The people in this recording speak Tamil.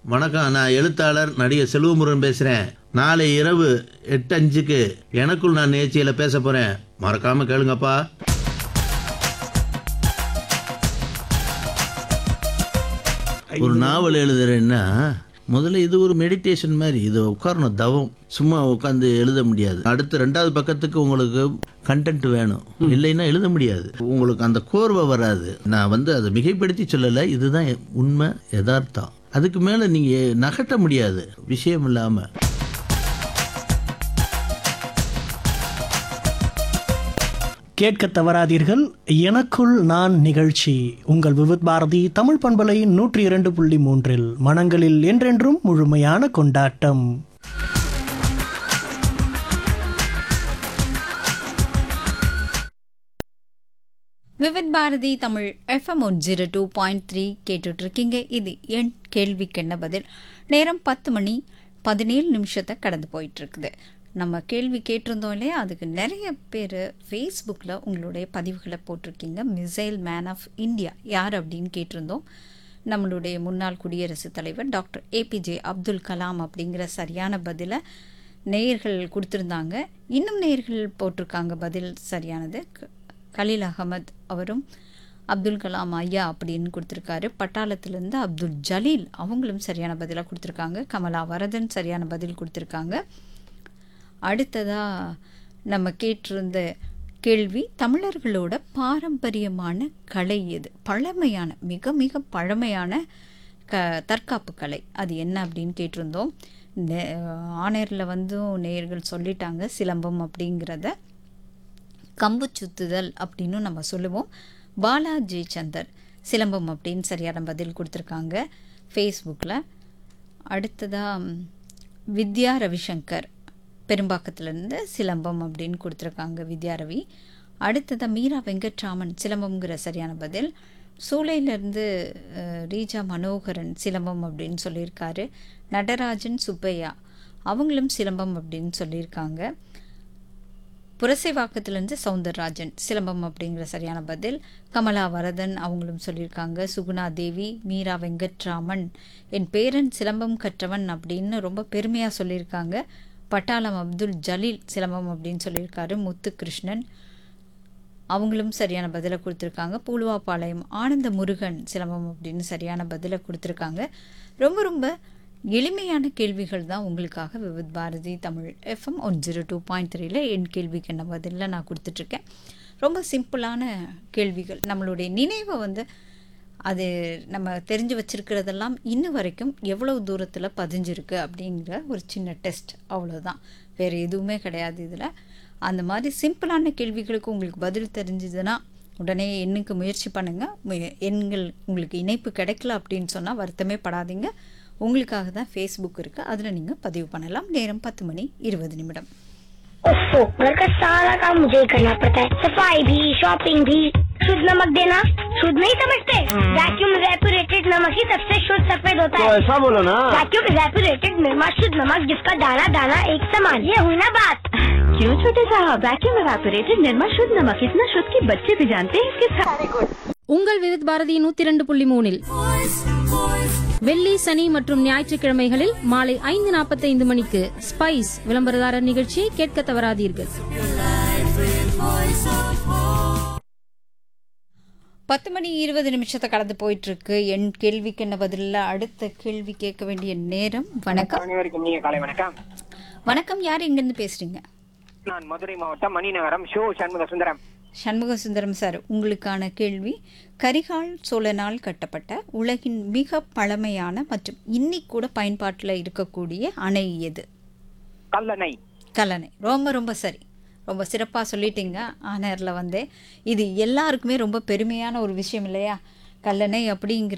வணக்கம் நான் எழுத்தாளர் நடிகர் செல்வமுருகன் பேசுகிறேன் நாளை இரவு எட்டு அஞ்சுக்கு எனக்குள் நான் நிகழ்ச்சியில் பேச போகிறேன் மறக்காமல் கேளுங்கப்பா ஒரு நாவல் எழுதுறேன்னா முதல்ல இது ஒரு மெடிடேஷன் மாதிரி இது உட்காரணும் தவம் சும்மா உட்காந்து எழுத முடியாது அடுத்த ரெண்டாவது பக்கத்துக்கு உங்களுக்கு கண்டென்ட் வேணும் இல்லைன்னா எழுத முடியாது உங்களுக்கு அந்த கோர்வை வராது நான் வந்து அதை மிகைப்படுத்தி சொல்லலை இதுதான் உண்மை யதார்த்தம் அதுக்கு மேலே நீங்கள் நகட்ட முடியாது விஷயம் இல்லாமல் கேட்க தவறாதீர்கள் எனக்குள் நான் நிகழ்ச்சி உங்கள் விவித் பாரதி தமிழ் பண்பலை நூற்றி இரண்டு புள்ளி மூன்றில் மனங்களில் என்றென்றும் முழுமையான கொண்டாட்டம் Vividh Bharati Tamil FM one zero two point three கேட்டுட்டு இருக்கீங்க இது என் கேள்விக்கு என்ன பதில் நேரம் பத்து மணி பதினேழு நிமிஷத்தை கடந்து போயிட்டு இருக்குது நம்ம கேள்வி கேட்டிருந்தோம் இல்லையா அதுக்கு நிறைய பேர் ஃபேஸ்புக்கில் உங்களுடைய பதிவுகளை போட்டிருக்கீங்க மிசைல் மேன் ஆஃப் இந்தியா யார் அப்படின்னு கேட்டிருந்தோம் நம்மளுடைய முன்னாள் குடியரசுத் தலைவர் டாக்டர் ஏபிஜே அப்துல் கலாம் அப்படிங்கிற சரியான பதிலை நேயர்கள் கொடுத்துருந்தாங்க இன்னும் நேயர்கள் போட்டிருக்காங்க பதில் சரியானது க- கலீல் அகமத் அவரும் அப்துல் கலாம் ஐயா அப்படின்னு கொடுத்துருக்காரு பட்டாளத்திலேருந்து அப்துல் ஜலீல் அவங்களும் சரியான பதிலாக கொடுத்துருக்காங்க கமலா வரதன் சரியான பதில் கொடுத்துருக்காங்க அடுத்ததாக நம்ம கேட்டிருந்த கேள்வி தமிழர்களோட பாரம்பரியமான கலை எது பழமையான மிக மிக பழமையான க தற்காப்பு கலை அது என்ன அப்படின்னு கேட்டிருந்தோம் நே- ஆணையரில் வந்தும் நேயர்கள் சொல்லிட்டாங்க சிலம்பம் அப்படிங்கிறத கம்பு சுத்துதல் அப்படின்னு நம்ம சொல்லுவோம் பாலா ஜெயச்சந்தர் சிலம்பம் அப்படின்னு சரியான பதில் கொடுத்துருக்காங்க ஃபேஸ்புக்கில் அடுத்ததாக வித்யா ரவிசங்கர் பெரும்பாக்கத்துலேருந்து சிலம்பம் அப்படின்னு கொடுத்துருக்காங்க வித்யா ரவி அடுத்ததாக மீரா வெங்கட்ராமன் சிலம்பம்ங்கிற சரியான பதில் சூளையிலேருந்து ரீஜா மனோகரன் சிலம்பம் அப்படின்னு சொல்லியிருக்காரு நடராஜன் சுப்பையா அவங்களும் சிலம்பம் அப்படின்னு சொல்லியிருக்காங்க புரசைவாக்கத்திலேருந்து சவுந்தரராஜன் சிலம்பம் அப்படிங்கிற சரியான பதில் கமலா வரதன் அவங்களும் சொல்லியிருக்காங்க சுகுணா தேவி மீரா வெங்கட்ராமன் என் பேரன் சிலம்பம் கற்றவன் அப்படின்னு ரொம்ப பெருமையாக சொல்லியிருக்காங்க பட்டாளம் அப்துல் ஜலீல் சிலம்பம் அப்படின்னு சொல்லியிருக்காரு முத்துகிருஷ்ணன் அவங்களும் சரியான பதிலை கொடுத்துருக்காங்க பூலுவாப்பாளையம் ஆனந்த முருகன் சிலம்பம் அப்படின்னு சரியான பதிலை கொடுத்துருக்காங்க ரொம்ப ரொம்ப எளிமையான கேள்விகள் தான் உங்களுக்காக Vividh Bharati Tamil FM one zero two point த்ரீல என் கேள்விக்கு என்ன பதிலில் நான் கொடுத்துட்ருக்கேன் ரொம்ப சிம்பிளான கேள்விகள் நம்மளுடைய நினைவை வந்து அது நம்ம தெரிஞ்சு வச்சிருக்கிறதெல்லாம் இன்னும் வரைக்கும் எவ்வளவு தூரத்தில் பதிஞ்சிருக்கு அப்படிங்கிற ஒரு சின்ன டெஸ்ட் அவ்வளோதான் வேறு எதுவுமே கிடையாது இதில் அந்த மாதிரி சிம்பிளான கேள்விகளுக்கு உங்களுக்கு பதில் தெரிஞ்சதுன்னா உடனே எண்ணுக்கு முயற்சி பண்ணுங்கள் எண்கள் உங்களுக்கு இணைப்பு கிடைக்கல அப்படின்னு சொன்னால் வருத்தமே படாதீங்க உங்களுக்காக தான் ஃபேஸ்புக் இருக்குது அதில் நீங்கள் பதிவு பண்ணலாம் நேரம் பத்து மணி இருபது நிமிடம் ओफो घर का सारा काम मुझे ही करना पड़ता है सफाई भी शॉपिंग भी शुद्ध नमक देना शुद्ध नहीं समझते वैक्यूम रेपुरेटेड नमक ही सबसे शुद्ध सफेद होता है ऐसा बोलो ना वैक्यूम रेपुरेटेड निर्मा शुद्ध नमक जिसका दाना दाना एक समान ये हुई ना बात क्यों छोटे साहब वैक्यूम एवापोरेटेड निर्मा शुद्ध नमक इतना शुद्ध कि बच्चे भी जानते हैं इसके साथ உங்கள் விவித் பாரதி நூத்தி இரண்டு புள்ளி மூணில் வெள்ளி சனி மற்றும் ஞாயிற்றுக்கிழமைகளில் மாலை ஐந்து நாற்பத்தைந்து மணிக்கு ஸ்பைஸ் விளம்பரதாரர் நிகழ்ச்சியை கேட்க தவறாதீர்கள் பத்து மணி இருபது நிமிஷத்தை கடந்து போயிட்டு இருக்கு என் கேள்விக்கு என்ன பதிலில் அடுத்த கேள்வி கேட்க வேண்டிய நேரம் வணக்கம் அனைவருக்கும் நீங்க காலை வணக்கம் வணக்கம் யார் எங்கேருந்து பேசுறீங்க நான் மதுரை மாவட்டம் மணிநகரம் ஷோ சண்முக சுந்தரம் சண்முக சுந்தரம் சார் உங்களுக்கான கேள்வி கரிகால் சோழனால் கட்டப்பட்ட உலகின் மிக பழமையான மற்றும் இன்னைக்கு கூட பயன்பாட்டில் இருக்கக்கூடிய அணை எது கல்லணை கல்லணை ரொம்ப ரொம்ப சரி ரொம்ப சிறப்பாக சொல்லிட்டீங்க ஆனரில் வந்து இது எல்லாருக்குமே ரொம்ப பெருமையான ஒரு விஷயம் இல்லையா கல்லணை அப்படிங்கிற